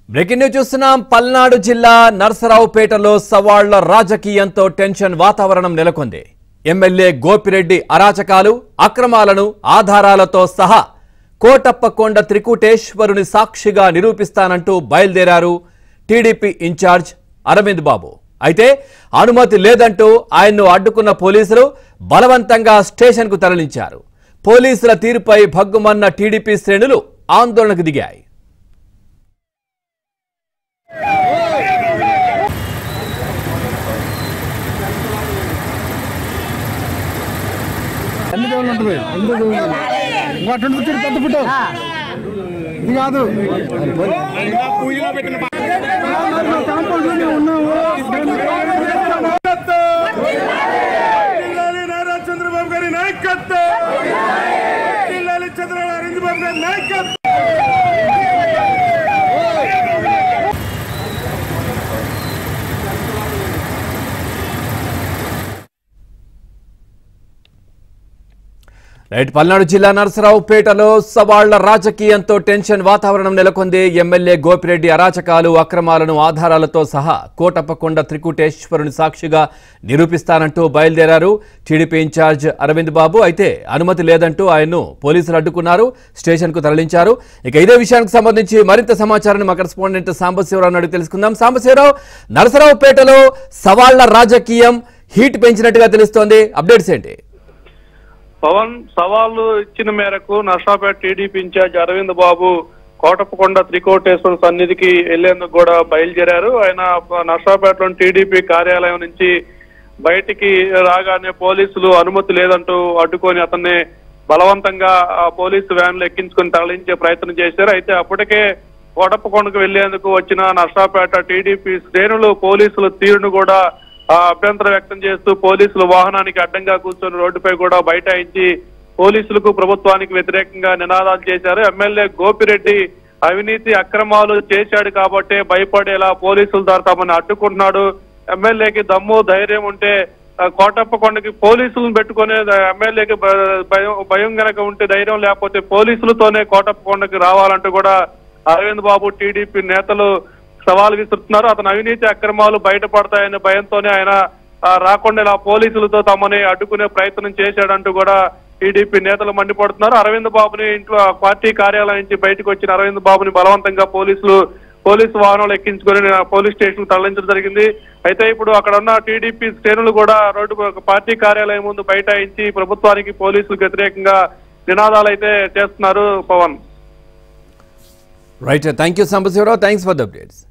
breaking news చూస్తున్నాం పల్నాడు జిల్లా నర్సరావుపేటలో సవాళ్ల రాజకీయంతో టెన్షన్ వాతావరణం నెలకొంది ఎమ్మెల్యే గోపిరెడ్డి అరాచకాలు అక్రమాలను ఆధారాలతో సహా కోటప్పకొండ త్రికూటేశ్వరుని సాక్షిగా నిరూపిస్తానంటూ బయలుదేరారు టీడీపీ ఇన్ఛార్జ్ అరవింద్ బాబు అయితే అనుమతి లేదంటూ ఆయన్ను అడ్డుకున్న పోలీసులు బలవంతంగా స్టేషన్కు తరలించారు పోలీసుల తీరుపై భగ్గుమన్న టీడీపీ శ్రేణులు ఆందోళనకు దిగాయి అన్ని దేవుళ్ళు ఉంటుంది హిందూ దేవుళ్ళు ఇంకో అటు ఉంటుంది చూడు పెద్ద పుట్టు ఇది కాదు పిల్లాలి నారా చంద్రబాబు గారి నాయకత్వం పిల్లాలి చంద్రబాబు అరవింద్ బాబు గారి నాయకత్వం రైట్ పల్నాడు జిల్లా నరసరావుపేటలో సవాళ్ల రాజకీయంతో టెన్షన్ వాతావరణం నెలకొంది ఎమ్మెల్యే గోపిరెడ్డి అరాచకాలు అక్రమాలను ఆధారాలతో సహా కోటప్పకొండ త్రికూటేశ్వరుని సాక్షిగా నిరూపిస్తానంటూ బయలుదేరారు టీడీపీ ఇన్ఛార్జ్ అరవింద్ బాబు అయితే అనుమతి లేదంటూ ఆయన్ను పోలీసులు అడ్డుకున్నారు స్టేషన్కు తరలించారు ఇక ఇదే విషయానికి సంబంధించి మరింత సమాచారాన్ని మా కరెస్పాండెంట్ సాంబశివరావు అడిగి తెలుసుకుందాం సాంబశివరావు నరసరావుపేటలో సవాళ్ల రాజకీయం హీట్ పెంచినట్టుగా తెలుస్తోంది అప్డేట్స్ ఏంటి పవన్ సవాళ్లు ఇచ్చిన మేరకు నర్సాపేట టీడీపీ ఇన్ఛార్జ్ అరవింద్ బాబు కోటప్పకొండ త్రికోటేశ్వర సన్నిధికి వెళ్లేందుకు కూడా బయలుదేరారు ఆయన నర్సాపేటలోని టీడీపీ కార్యాలయం నుంచి బయటికి రాగానే పోలీసులు అనుమతి లేదంటూ అడ్డుకొని అతన్ని బలవంతంగా ఆ పోలీసు వ్యాన్లు ఎక్కించుకొని తరలించే ప్రయత్నం చేశారు అయితే అప్పటికే కోటప్పకొండకు వెళ్లేందుకు వచ్చిన నర్సాపేట టీడీపీ శ్రేణులు పోలీసుల తీరును కూడా ఆ, అభ్యంతరం వ్యక్తం చేస్తూ పోలీసులు వాహనానికి అడ్డంగా కూర్చొని రోడ్డుపై కూడా బైఠాయించి పోలీసులకు ప్రభుత్వానికి వ్యతిరేకంగా నినాదాలు చేశారు ఎమ్మెల్యే గోపిరెడ్డి అవినీతి అక్రమాలు చేశాడు కాబట్టే భయపడేలా పోలీసుల ద్వారా తమని అడ్డుకుంటున్నాడు ఎమ్మెల్యేకి దమ్ము ధైర్యం ఉంటే ఆ, కోటప్పకొండకి పోలీసులను పెట్టుకునే ఎమ్మెల్యేకి భ- భయం భయం గనక ఉంటే ధైర్యం లేకపోతే పోలీసులతోనే కోటప్పకొండకి రావాలంటూ కూడా అరవింద్ బాబు టీడీపీ నేతలు సవాల్ విసురుతున్నారు అతను అవినీతి అక్రమాలు బయటపడతాయనే భయంతోనే ఆయన ఆ, రాకుండా ఇలా పోలీసులతో తమని అడ్డుకునే ప్రయత్నం చేశాడంటూ కూడా టీడీపీ నేతలు మండిపడుతున్నారు అరవింద్ బాబుని ఇంట్లో ఆ పార్టీ కార్యాలయం నుంచి బయటకు వచ్చిన అరవింద్ బాబుని బలవంతంగా పోలీసులు పోలీసు వాహనాలు ఎక్కించుకొని ఆ, పోలీస్ స్టేషన్ తరలించడం జరిగింది అయితే ఇప్పుడు అక్కడ ఉన్న టీడీపీ శ్రేణులు కూడా రోడ్డు ఒక పార్టీ కార్యాలయం ముందు బైఠాయించి ప్రభుత్వానికి పోలీసులకు వ్యతిరేకంగా నినాదాలు అయితే చేస్తున్నారు Pavan right thank you Sambasivarao thanks for the updates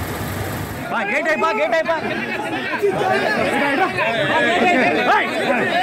gate అయిపో గేట్ అయిపో